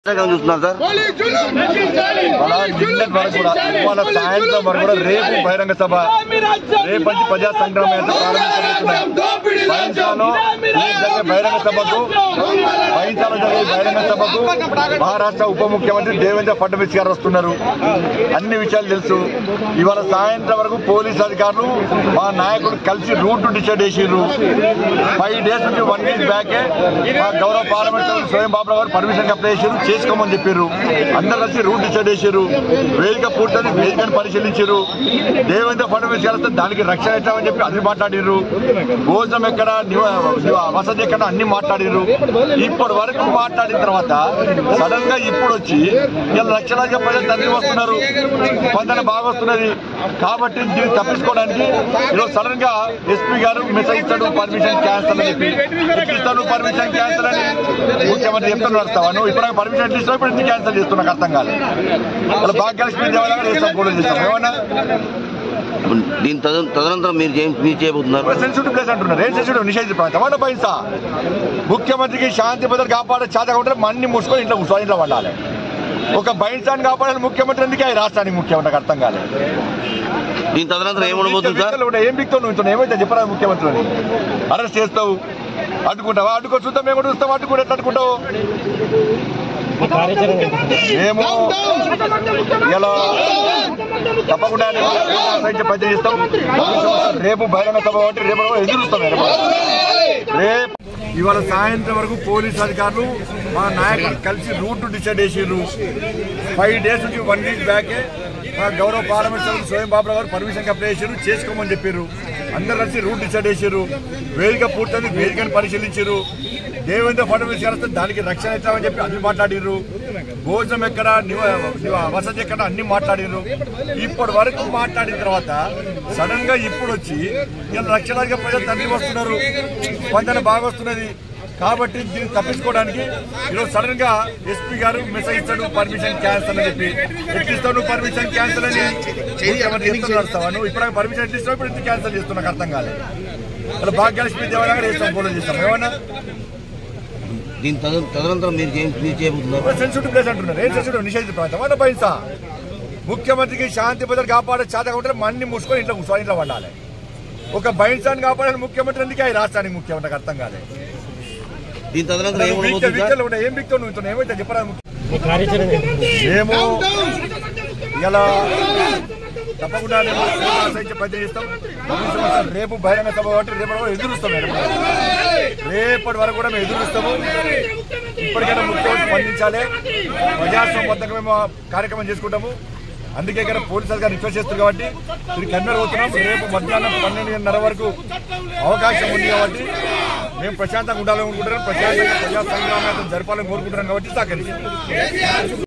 ఎక్కడ చూస్తున్నారు సార్ మన నిన్నటి వరకు కూడా ఇవాళ సాయంత్రం వరకు కూడా రేపు బహిరంగ సభ రేపటి ప్రజా సంగ్రామ యాత్ర ప్రారంభించబోతున్నాం బహింసాలో ఈ జరిగే బహిరంగ సభకు బహింసాలో జరిగే బహిరంగ సభకు మహారాష్ట్ర ఉప ముఖ్యమంత్రి దేవేంద్ర ఫడ్నవీస్ గారు వస్తున్నారు అన్ని విషయాలు తెలుసు ఇవాళ సాయంత్రం వరకు పోలీస్ అధికారులు మా నాయకుడు కలిసి రూట్ డిసైడ్ చేసిర్రు ఫైవ్ డేస్ నుంచి వన్ వీక్ బ్యాకే మా గౌరవ పార్లమెంట్ సభ్యులు స్వయం బాబు గారు పర్మిషన్ అప్లై చేశారు చేసుకోమని చెప్పారు అందరు కలిసి రూట్ డిసైడ్ చేశారు వేదిక పూర్తని వేదికను పరిశీలించారు దేవేంద్ర ఫడ్నవీస్ గారితో దానికి రక్షణ ఇస్తామని చెప్పి అది మాట్లాడిర్రు భోజనం ఎక్కడ నివ- నివ- వసతి ఎక్కడ అన్ని మాట్లాడిర్రు ఇప్పటి వరకు మాట్లాడిన తర్వాత సడన్ గా ఇప్పుడు వచ్చి ఇలా లక్షలాదిగా ప్రజలు తరలి వస్తున్నారు స్పందన బాగా వస్తున్నది కాబట్టి దీన్ని తప్పించుకోవడానికి ఈరోజు సడన్ గా ఎస్పీ గారు మెసేజ్ ఇస్తాడు పర్మిషన్ క్యాన్సల్ అని చెప్పి ఇస్తాను పర్మిషన్ క్యాన్సల్ అని ముఖ్యమంత్రి చెప్తాను నడుస్తావా నువ్వు ఇప్పుడు పర్మిషన్ ఎట్లా ఇస్తావు ఇప్పుడు ఎందుకు క్యాన్సల్ చేస్తున్నా నాకు అర్థం కాలేదు అలా భాగ్యలక్ష్మి దేవాలయం చేస్తాం కూడా చేస్తాం ఏమన్నా దీని తద- తదనంతరం మీరు చేయ- మీరు చేయబోతున్నారు సెన్సిటివ్ ప్లేస్ అంటున్నారు ఏం సెన్సిటివ్ నిషేధిత ప్రాంతం వాళ్ళ పైసా ముఖ్యమంత్రికి శాంతి భద్రత కాపాడే చేత ఉంటే మన్ని మూసుకొని ఇంట్లో కూర్చోవాలి ఇంట్లో వండాలి ఒక బైన్సాన్ని కాపాడాలి ముఖ్యమంత్రి ఎందుకే ఈ రాష్ట్రానికి ముఖ్యమంత్రికి అర్థం కాలేదు దీని తదనంతరం ఏముండబోతుంది సార్ వీక్లో ఉంటే ఏం బిక్తావు నువ్వు ఏమైతే చెప్పరా ముఖ్యమంత్రిని అరెస్ట్ చేస్తావు అడ్డుకుంటావా అడ్డుకో చూద్దాం మేము కూడా చూస్తాం అడ్డుకుంటే ఎట్లా అడ్డుకుంటావు మేము ఇలా తప్పకుండా సైన్స్ పద్యం చేస్తాం రేపు బహిరంగ సభ కాబట్టి రేపు కూడా ఎదురుస్తాం రేపు రేపు ఇవాళ సాయంత్రం వరకు పోలీస్ అధికారులు మా నాయకులు కలిసి రూట్ డిసైడ్ చేసిర్రు ఫైవ్ డేస్ నుంచి వన్ వీక్ బ్యాకే మా గౌరవ పార్లమెంట్ సభ్యులు స్వయం బాబు గారు పర్మిషన్ అప్లై చేశారు చేసుకోమని చెప్పారు అందరు కలిసి రూట్ డిసైడ్ చేశారు వేదిక పూర్తయింది వేదికను పరిశీలించారు దేవేంద్ర ఫడ్నవీస్ గారితో దానికి రక్షణ ఇస్తామని చెప్పి అది మాట్లాడిర్రు భోజనం ఎక్కడ నివ- నివ- వసతి ఎక్కడ అన్ని మాట్లాడిర్రు ఇప్పటి వరకు మాట్లాడిన తర్వాత సడన్ గా ఇప్పుడు వచ్చి ఇలా లక్షలాదిగా ప్రజలు తరలి వస్తున్నారు స్పందన బాగా వస్తున్నది కాబట్టి దీన్ని తప్పించుకోవడానికి ఈరోజు సడన్ గా ఎస్పీ గారు మెసేజ్ ఇస్తాడు పర్మిషన్ క్యాన్సల్ అని చెప్పి ఎట్లా ఇస్తావు నువ్వు పర్మిషన్ క్యాన్సల్ అని ముఖ్యమంత్రి చెప్తాను నడుస్తావా నువ్వు ఇప్పుడు పర్మిషన్ ఎట్లా ఇస్తావు ఇప్పుడు ఎందుకు క్యాన్సల్ చేస్తున్నా నాకు అర్థం కాలేదు అలా భాగ్యలక్ష్మి దేవాలయం చేస్తాం ఫోటో చేస్తాం ఏమన్నా దీని తద- తదనంతరం మీరు చేయ- మీరు చేయబోతున్నారు సెన్సిటివ్ ప్లేస్ అంటున్నారు ఏం సెన్సిటివ్ నిషేధిత ప్రాంతం వాళ్ళ పైసా ముఖ్యమంత్రికి శాంతి భద్రత కాపాడే చేత ఉంటే మన్ని మూసుకొని ఇంట్లో కూర్చోవాలి ఇంట్లో వండాలి ఒక బైన్సాన్ని కాపాడాలి ముఖ్యమంత్రి ఎందుకే ఈ రాష్ట్రానికి ముఖ్యమంత్రికి అర్థం కాలేదు దీని తదనంతరం ఏముండబోతుంది సార్ వీక్లో ఉంటే ఏం బిక్తావు నువ్వు ఏమైతే చెప్పరా మేము ఇలా తప్పకుండా మేము సైన్స్ పద్యం చేస్తాం తొమ్మిది సంవత్సరాలు రేపు బహిరంగ సభ కాబట్టి రేపు కూడా ఎదురుస్తాం రేపు. రేపటి వరకు కూడా మేము ఎదురుస్తాము ఇప్పటికైనా ముఖ్యమంత్రి స్పందించాలి ప్రజాస్వామ్యబద్ధంగా మేము ఆ కార్యక్రమం చేసుకుంటాము అందుకే ఇక్కడ పోలీసు అధికారులు రిక్వెస్ట్ చేస్తారు కాబట్టి ఇది కన్వీనర్ అవుతున్నాం రేపు మధ్యాహ్నం పన్నెండున్నర వరకు అవకాశం ఉంది కాబట్టి మేము ప్రశాంతంగా ఉండాలనుకుంటున్నాం ప్రశాంతంగా ప్రజా సంగ్రామాన్ని జరపాలని కోరుకుంటున్నాం కాబట్టి సహకరిస్తాం